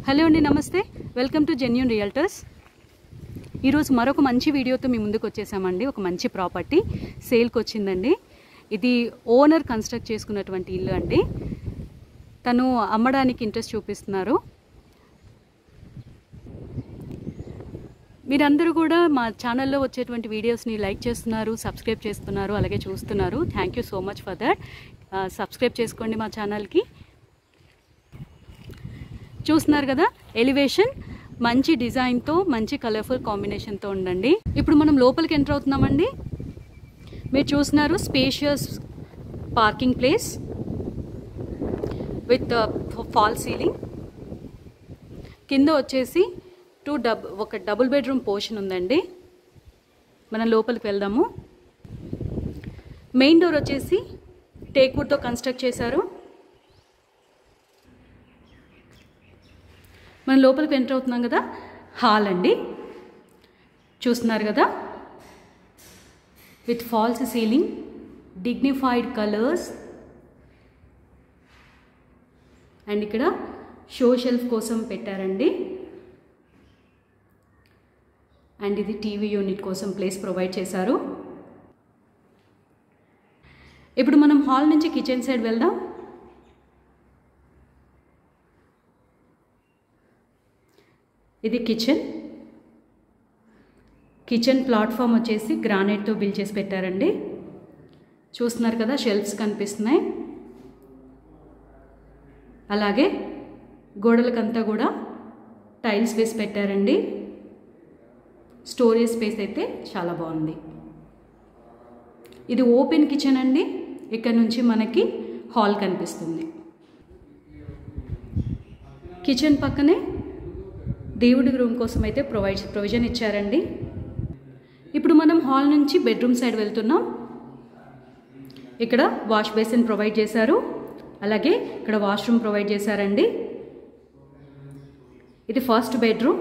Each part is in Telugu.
హలో అండి నమస్తే వెల్కమ్ టు జెన్యూన్ రియల్టర్స్ ఈరోజు మరొక మంచి వీడియోతో మీ ముందుకు వచ్చేసామండి ఒక మంచి ప్రాపర్టీ సేల్కి వచ్చిందండి ఇది ఓనర్ కన్స్ట్రక్ట్ చేసుకున్నటువంటి ఇల్లు అండి తను అమ్మడానికి ఇంట్రెస్ట్ చూపిస్తున్నారు మీరందరూ కూడా మా ఛానల్లో వచ్చేటువంటి వీడియోస్ని లైక్ చేస్తున్నారు సబ్స్క్రైబ్ చేస్తున్నారు అలాగే చూస్తున్నారు thank you so much for that subscribe చేసుకోండి మా ఛానల్కి చూస్తున్నారు కదా ఎలివేషన్ మంచి డిజైన్తో మంచి కలర్ఫుల్ కాంబినేషన్తో ఉండండి ఇప్పుడు మనం లోపలికి ఎంటర్ అవుతున్నామండి మీరు చూస్తున్నారు spacious parking place with fall ceiling కింద వచ్చేసి టూ డబ్ ఒక డబుల్ బెడ్రూమ్ పోర్షన్ ఉందండి మనం లోపలికి వెళ్దాము మెయిన్ డోర్ వచ్చేసి టేక్వుడ్తో కన్స్ట్రక్ట్ చేశారు మనం లోపలికి ఎంటర్ అవుతున్నాం కదా హాల్ అండి చూస్తున్నారు కదా with false ceiling dignified colours and ఇక్కడ షో షెల్ఫ్ కోసం పెట్టారండి అండ్ ఇది టీవీ యూనిట్ కోసం ప్లేస్ ప్రొవైడ్ చేశారు ఇప్పుడు మనం హాల్ నుంచి కిచెన్ సైడ్ వెళ్దాం ఇది కిచెన్ కిచెన్ ప్లాట్ఫామ్ వచ్చేసి గ్రానైట్తో బిల్డ్ చేసి పెట్టారండి చూస్తున్నారు కదా షెల్ఫ్స్ కనిపిస్తున్నాయి అలాగే గోడలకంతా కూడా టైల్స్ వేసి పెట్టారండి స్టోరేజ్ స్పేస్ అయితే చాలా బాగుంది ఇది ఓపెన్ కిచెన్ అండి ఇక్కడ నుంచి మనకి హాల్ కనిపిస్తుంది కిచెన్ పక్కనే దేవుడి రూమ్ కోసం అయితే ప్రొవైడ్ ప్రొవిజన్ ఇచ్చారండి ఇప్పుడు మనం హాల్ నుంచి బెడ్రూమ్ సైడ్ వెళ్తున్నాం ఇక్కడ వాష్ బేసిన్ ప్రొవైడ్ చేశారు అలాగే ఇక్కడ వాష్రూమ్ ప్రొవైడ్ చేశారండి ఇది first bedroom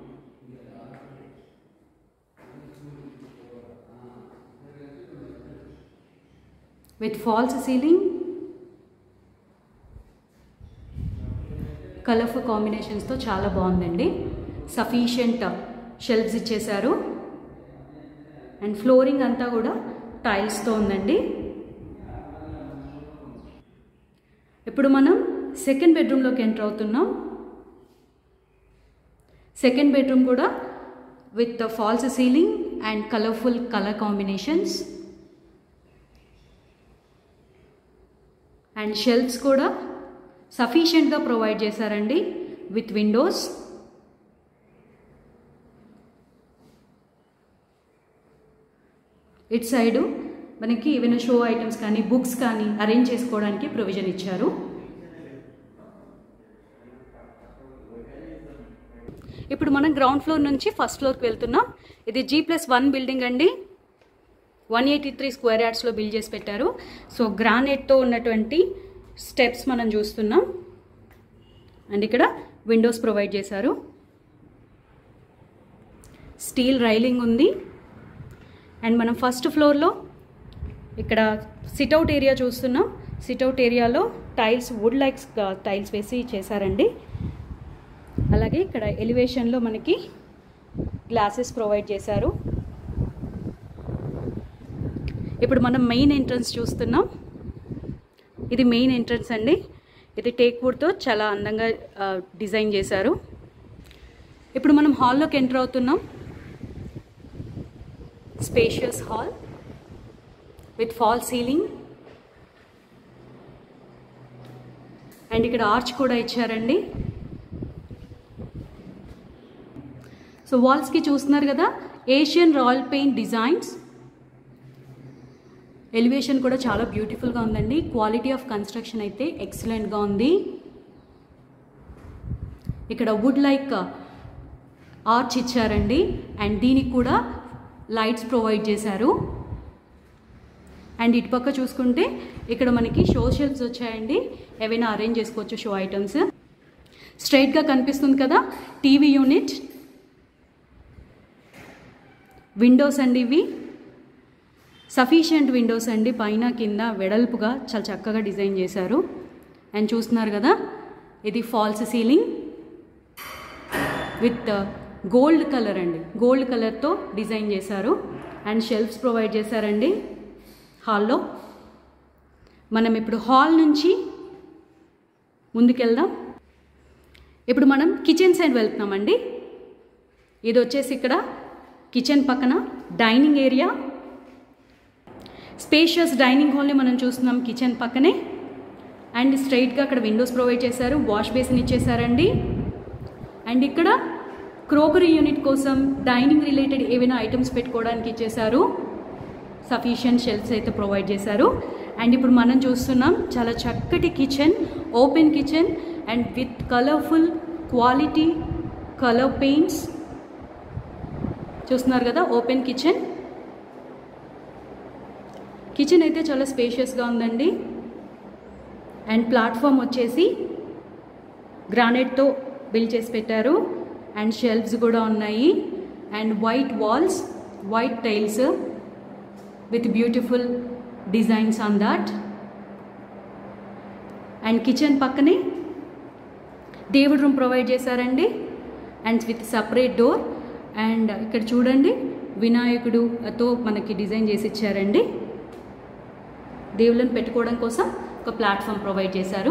with false ceiling colourful కాంబినేషన్స్తో చాలా బాగుందండి సఫిషియంట్ షెల్ఫ్స్ ఇచ్చేశారు అండ్ ఫ్లోరింగ్ అంతా కూడా టైల్స్తో ఉందండి ఇప్పుడు మనం సెకండ్ బెడ్రూమ్లోకి ఎంటర్ అవుతున్నాం సెకండ్ బెడ్రూమ్ కూడా with false ceiling and colourful colour combinations and shelves కూడా సఫిషియెంట్గా ప్రొవైడ్ చేశారండి విత్ విండోస్ ఇట్ సైడు మనకి ఏవైనా షో ఐటమ్స్ కానీ బుక్స్ కానీ అరేంజ్ చేసుకోవడానికి ప్రొవిజన్ ఇచ్చారు ఇప్పుడు మనం గ్రౌండ్ ఫ్లోర్ నుంచి ఫస్ట్ ఫ్లోర్కి వెళ్తున్నాం ఇది జీ ప్లస్ వన్ బిల్డింగ్ అండి వన్ ఎయిటీ త్రీ స్క్వేర్ యార్డ్స్లో బిల్డ్ చేసి పెట్టారు సో గ్రానైట్తో ఉన్నటువంటి స్టెప్స్ మనం చూస్తున్నాం అండ్ ఇక్కడ విండోస్ ప్రొవైడ్ చేశారు స్టీల్ రైలింగ్ ఉంది అండ్ మనం ఫస్ట్ ఫ్లోర్లో ఇక్కడ సిట్అవుట్ ఏరియా చూస్తున్నాం సిట్అవుట్ ఏరియాలో టైల్స్ వుడ్ లైక్స్ టైల్స్ వేసి చేశారండి అలాగే ఇక్కడ ఎలివేషన్లో మనకి గ్లాసెస్ ప్రొవైడ్ చేశారు ఇప్పుడు మనం మెయిన్ ఎంట్రన్స్ చూస్తున్నాం ఇది మెయిన్ ఎంట్రన్స్ అండి ఇది టేక్ వుడ్తో చాలా అందంగా డిజైన్ చేశారు ఇప్పుడు మనం హాల్లోకి ఎంటర్ అవుతున్నాం spacious hall with fall ceiling and ఇక్కడ ఆర్చ్ కూడా ఇచ్చారండి సో వాల్స్కి చూస్తున్నారు కదా Asian Royal paint designs elevation కూడా చాలా బ్యూటిఫుల్గా ఉందండి క్వాలిటీ ఆఫ్ కన్స్ట్రక్షన్ అయితే ఎక్సలెంట్గా ఉంది ఇక్కడ వుడ్ లైక్ ఆర్చ్ ఇచ్చారండి అండ్ దీనికి కూడా లైట్స్ ప్రొవైడ్ చేశారు అండ్ ఇటుపక్క చూసుకుంటే ఇక్కడ మనకి షో షెల్ఫ్స్ వచ్చాయండి ఏవైనా అరేంజ్ చేసుకోవచ్చు షో ఐటమ్స్ స్ట్రైట్గా కనిపిస్తుంది కదా టీవీ యూనిట్ విండోస్ అండి ఇవి సఫిషియంట్ విండోస్ అండి పైన కింద వెడల్పుగా చాలా చక్కగా డిజైన్ చేశారు అండ్ చూస్తున్నారు కదా ఇది false ceiling with gold colour అండి గోల్డ్ కలర్తో డిజైన్ చేశారు అండ్ షెల్ఫ్స్ ప్రొవైడ్ చేశారండి హాల్లో మనం ఇప్పుడు హాల్ నుంచి ముందుకెళ్దాం ఇప్పుడు మనం కిచెన్ సైడ్ వెళ్తున్నామండి ఇది వచ్చేసి ఇక్కడ కిచెన్ పక్కన డైనింగ్ ఏరియా స్పేషియస్ డైనింగ్ హాల్ని మనం చూస్తున్నాం కిచెన్ పక్కనే అండ్ స్ట్రైట్గా అక్కడ విండోస్ ప్రొవైడ్ చేశారు వాష్ బేసిన్ ఇచ్చేసారండి అండ్ ఇక్కడ క్రోకరీ యూనిట్ కోసం డైనింగ్ రిలేటెడ్ ఏవైనా ఐటమ్స్ పెట్టుకోవడానికి ఇచ్చేశారు సఫిషియంట్ షెల్ఫ్స్ అయితే ప్రొవైడ్ చేశారు అండ్ ఇప్పుడు మనం చూస్తున్నాం చాలా చక్కటి kitchen open kitchen and with colourful quality colour paints చూస్తున్నారు కదా ఓపెన్ కిచెన్ కిచెన్ అయితే చాలా స్పేషియస్గా ఉందండి అండ్ ప్లాట్ఫామ్ వచ్చేసి గ్రానైట్తో బిల్డ్ చేసి పెట్టారు అండ్ షెల్ఫ్స్ కూడా ఉన్నాయి and white walls white tiles with beautiful designs on that and kitchen పక్కనే దేవుడు రూమ్ ప్రొవైడ్ చేశారండి and with separate door and ఇక్కడ చూడండి వినాయకుడుతో మనకి డిజైన్ చేసి ఇచ్చారండి దేవుళ్ళని పెట్టుకోవడం కోసం ఒక ప్లాట్ఫామ్ ప్రొవైడ్ చేశారు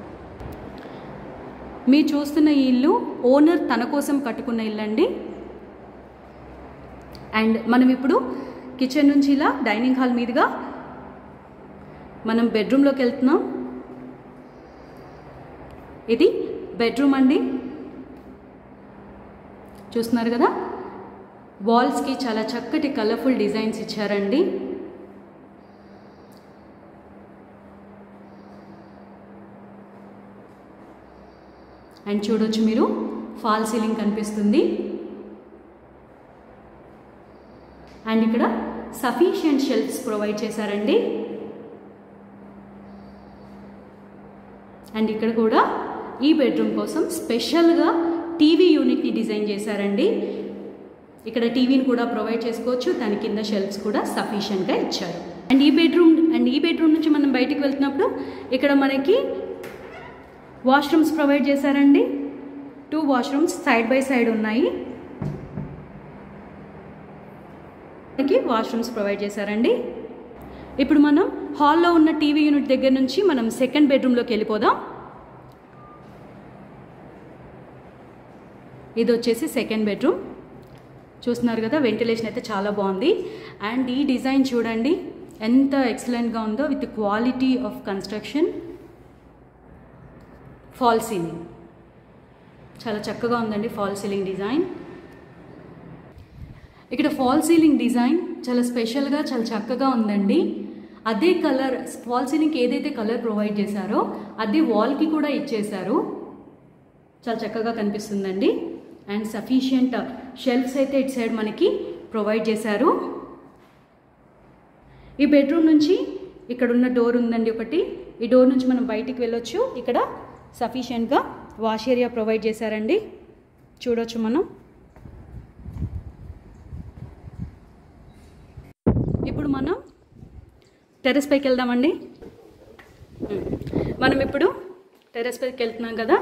మీరు చూస్తున్న ఈ ఇల్లు ఓనర్ తన కోసం కట్టుకున్న ఇల్లు అండి అండ్ మనం ఇప్పుడు కిచెన్ నుంచి ఇలా డైనింగ్ హాల్ మీదుగా మనం బెడ్రూమ్లోకి వెళ్తున్నాం ఇది బెడ్రూమ్ అండి చూస్తున్నారు కదా వాల్స్కి చాలా చక్కటి కలర్ఫుల్ డిజైన్స్ ఇచ్చారండి అండ్ చూడొచ్చు మీరు ఫాల్ సీలింగ్ కనిపిస్తుంది అండ్ ఇక్కడ సఫిషియంట్ షెల్ఫ్స్ ప్రొవైడ్ చేశారండి అండ్ ఇక్కడ కూడా ఈ బెడ్రూమ్ కోసం స్పెషల్గా టీవీ యూనిట్ని డిజైన్ చేశారండి ఇక్కడ టీవీని కూడా ప్రొవైడ్ చేసుకోవచ్చు దాని కింద షెల్ఫ్స్ కూడా సఫిషియెంట్గా ఇచ్చారు అండ్ ఈ బెడ్రూమ్ అండ్ ఈ బెడ్రూమ్ నుంచి మనం బయటికి వెళ్తున్నప్పుడు ఇక్కడ మనకి వాష్రూమ్స్ ప్రొవైడ్ చేశారండి two washrooms side by side ఉన్నాయి మనకి వాష్రూమ్స్ ప్రొవైడ్ చేశారండి ఇప్పుడు మనం హాల్లో ఉన్న టీవీ యూనిట్ దగ్గర నుంచి మనం సెకండ్ బెడ్రూమ్లోకి వెళ్ళిపోదాం ఇది వచ్చేసి సెకండ్ బెడ్రూమ్ చూస్తున్నారు కదా వెంటిలేషన్ అయితే చాలా బాగుంది అండ్ ఈ డిజైన్ చూడండి ఎంత ఎక్సలెంట్గా ఉందో with quality of construction fall ceiling చాలా చక్కగా ఉందండి ఫాల్ సీలింగ్ డిజైన్ ఇక్కడ ఫాల్ సీలింగ్ డిజైన్ చాలా స్పెషల్గా చాలా చక్కగా ఉందండి అదే కలర్ ఫాల్ సీలింగ్కి ఏదైతే కలర్ ప్రొవైడ్ చేశారో అదే వాల్కి కూడా ఇచ్చేశారు చాలా చక్కగా కనిపిస్తుందండి అండ్ సఫిషియంట్ షెల్ఫ్స్ అయితే ఇటు సైడ్ మనకి ప్రొవైడ్ చేశారు ఈ బెడ్రూమ్ నుంచి ఇక్కడ ఉన్న డోర్ ఉందండి ఒకటి ఈ డోర్ నుంచి మనం బయటికి వెళ్ళొచ్చు ఇక్కడ సఫిషియెంట్గా వాష్ ఏరియా ప్రొవైడ్ చేశారండి చూడొచ్చు మనం ఇప్పుడు మనం టెర్రస్ పైకి వెళ్దామండి ఉమ్. మనం ఇప్పుడు టెర్రస్ పైకి వెళ్తున్నాం కదా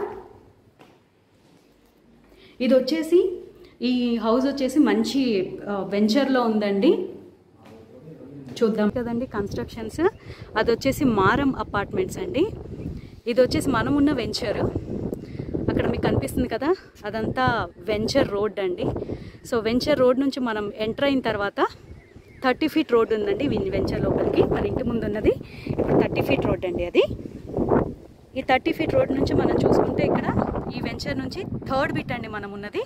ఇది వచ్చేసి ఈ హౌస్ వచ్చేసి మంచి ఆ, వెంచర్లో ఉందండి చూద్దాం కదండి కన్స్ట్రక్షన్స్ అది వచ్చేసి మారం అపార్ట్మెంట్స్ అండి ఇది వచ్చేసి మనం ఉన్న వెంచర్ అక్కడ మీకు కనిపిస్తుంది కదా అదంతా వెంచర్ రోడ్ అండి సో వెంచర్ రోడ్ నుంచి మనం ఎంటర్ అయిన తర్వాత థర్టీ ఫీట్ రోడ్ ఉందండి విన్ వెంచర్ లోపలికి మన ఇంటి ముందు ఉన్నది ఇప్పుడు థర్టీ ఫీట్ రోడ్ అండి అది ఈ థర్టీ ఫీట్ రోడ్ నుంచి మనం చూసుకుంటే ఇక్కడ ఈ వెంచర్ నుంచి థర్డ్ బిట్ అండి మనం ఉన్నది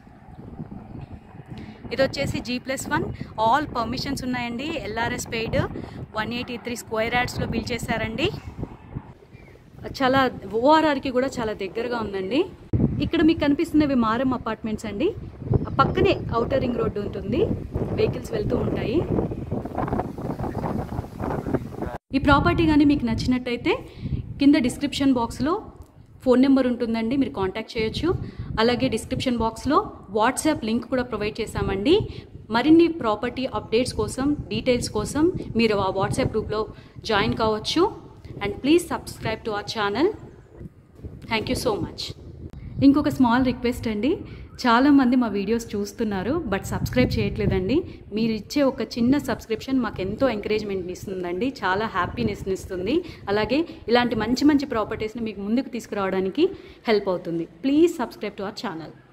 ఇది వచ్చేసి G plus one all permissions ఉన్నాయండి LRS paid one eighty three square యార్డ్స్లో బిల్ చేశారండి చాలా ఓఆర్ఆర్కి కూడా చాలా దగ్గరగా ఉందండి ఇక్కడ మీకు కనిపిస్తున్నవి మారం అపార్ట్మెంట్స్ అండి ఆ పక్కనే అవుటర్ రింగ్ రోడ్డు ఉంటుంది వెహికల్స్ వెళ్తూ ఉంటాయి ఈ ప్రాపర్టీ కానీ మీకు నచ్చినట్టయితే కింద డిస్క్రిప్షన్ బాక్స్లో ఫోన్ నెంబర్ ఉంటుందండి మీరు కాంటాక్ట్ చేయొచ్చు అలాగే డిస్క్రిప్షన్ బాక్స్లో వాట్సాప్ లింక్ కూడా ప్రొవైడ్ చేశామండి మరిన్ని ప్రాపర్టీ అప్డేట్స్ కోసం డీటెయిల్స్ కోసం మీరు ఆ వాట్సాప్ గ్రూప్లో జాయిన్ కావచ్చు and please subscribe to our channel thank you so much ఇంకొక స్మాల్ రిక్వెస్ట్ అండి చాలామంది మా వీడియోస్ చూస్తున్నారు బట్ సబ్స్క్రైబ్ చేయట్లేదండి మీరు ఇచ్చే ఒక చిన్న సబ్స్క్రిప్షన్ మాకు ఎంతో ఎంకరేజ్మెంట్ ఇస్తుందండి చాలా హ్యాపీనెస్ని ఇస్తుంది అలాగే ఇలాంటి మంచి మంచి ప్రాపర్టీస్ని మీకు ముందుకు తీసుకురావడానికి హెల్ప్ అవుతుంది please subscribe to our channel